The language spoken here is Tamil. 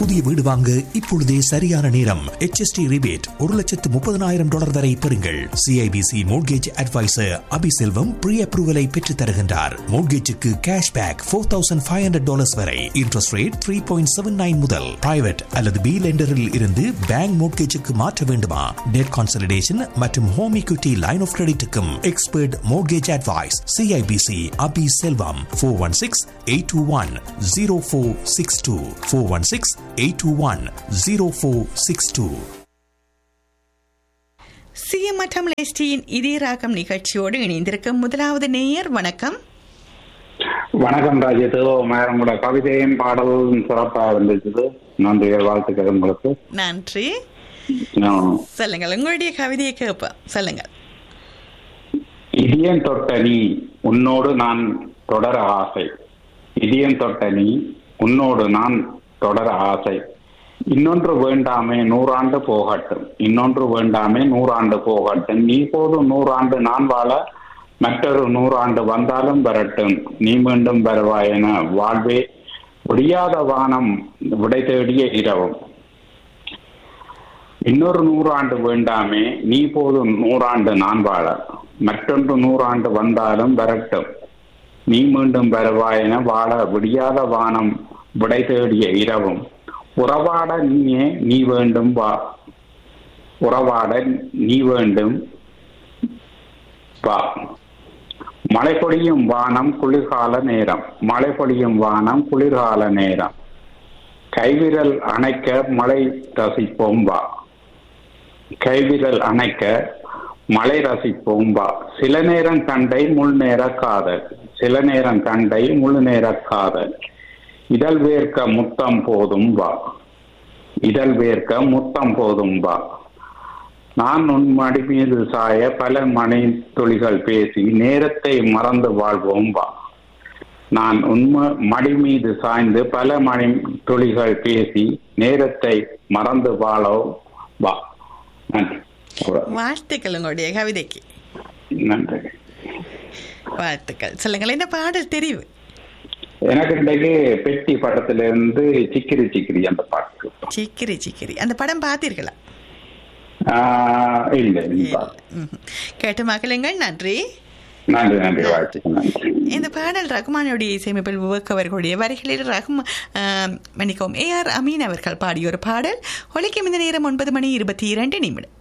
புதிய வீடு வாங்க இப்பொழுதே சரியான நேரம் HST ரிபேட் ஒரு லட்சத்து முப்பதனாயிரம் டாலர் வரை பெறுங்கள் CIBC mortgage advisor Abiselvam pre அப்ரூவலை பெற்றுத் தருகின்றார் மோட்கேஜுக்கு cash back four thousand five hundred dollars வரை interest rate three point seven nine முதல் பிரைவேட் அல்லது பி லெண்டரில் இருந்து பேங்க் மோட்கேஜுக்கு மாற்ற வேண்டுமா டெட் கான்சல்டேஷன் மற்றும் ஹோம் equity லைன் ஆஃப் கிரெடிட்டுக்கும் expert mortgage advice CIBC Abi Selvam four one six eight two one zero four six two four one six eight two one zero four six two CM Tamil எஸ்டியின் இதே ராகம் நிகழ்ச்சியோடு இணைந்திருக்கும் முதலாவது நேயர் வணக்கம் வணக்கம் ராஜித் உங்களோட கவிதையும் பாடலும் சிறப்பா இருந்துச்சு நன்றி வாழ்த்துக்கள் உங்களுக்கு நன்றி ஆஹ், சொல்லுங்கள் உங்களுடைய கவிதையை கேட்போம் சொல்லுங்கள் இதயம் தொட்ட நீ உன்னோடு நான் தொடர ஆசை இதயம் தொட்ட நீ உன்னோடு நான் தொடர ஆசை இன்னொன்று வேண்டாமே நூறாண்டு போகட்டும் இன்னொன்று வேண்டாமே நூறாண்டு போகட்டும் நீ போதும் நூறாண்டு நான் வாழ மற்றொரு நூறாண்டு வந்தாலும் வரட்டும் நீ மீண்டும் வருவாய் என வாழ்வே முடியாத வானம் விடை தேடிய இரவும் இன்னொரு நூறாண்டு வேண்டாமே நீ போதும் நூறாண்டு நான் வாழ மற்றொன்று நூறாண்டு வந்தாலும் வரட்டும் நீ மீண்டும் வருவாய் என வாழ விடியாத வானம் விடை தேடிய இரவும் உறவாட நீயே நீ வேண்டும் வா உறவாட நீ வேண்டும் வா மழை பொழியும் வானம் குளிர்கால நேரம் மழை பொழியும் வானம் குளிர்கால நேரம் கைவிரல் அணைக்க மழை ரசிப்போம் வா கைவிரல் அணைக்க மழை ரசிப்போம் வா சில நேரம் கண்டை முள் நேர காதல் சில நேரம் கண்டை முழு நேர காதல் இதழ் வேர்க்க முத்தம் போதும் வா இதழ் வேர்க்க முத்தம் போதும் வா நான் உன் மடி மீது சாய பல மணி துளிகள் பேசி நேரத்தை மறந்து வாழ்வோம் வா நான் உண்மை மடி மீது சாய்ந்து பல மணி துளிகள் பேசி நேரத்தை மறந்து வாழ வா நன்றி அவ்வளவு. வாழ்த்துக்கள் உங்களுடைய கவிதைக்கு நன்றி வாழ்த்துக்கள் சொல்லுங்கள் என்ன பாடல் தெரிவு எனக்கு இன்றைக்கு பெட்டி படத்துல இருந்து சிக்கிரி சிக்கிரி அந்த பாட்டு சிக்கிரி சிக்கிரி அந்த படம் பார்த்தீர்களா ஆஹ் இல்ல இந்த இல்ல. பாட்டு. ம்ஹும். கேட்டு மகளுங்கள் நன்றி நன்றி நன்றி வாழ்த்துக்கள் நன்றி இந்த பாடல் ரகுமானுடைய இசையமைப்பில் விவேக் அவர்களுடைய வரிகளில் ரகுமா மன்னிக்கவும் ஏஆர் அமீன் அவர்கள் பாடிய ஒரு பாடல் ஒலிக்கும் இந்த நேரம் ஒன்பது மணி இருபத்தி இரண்டு நிமிடம்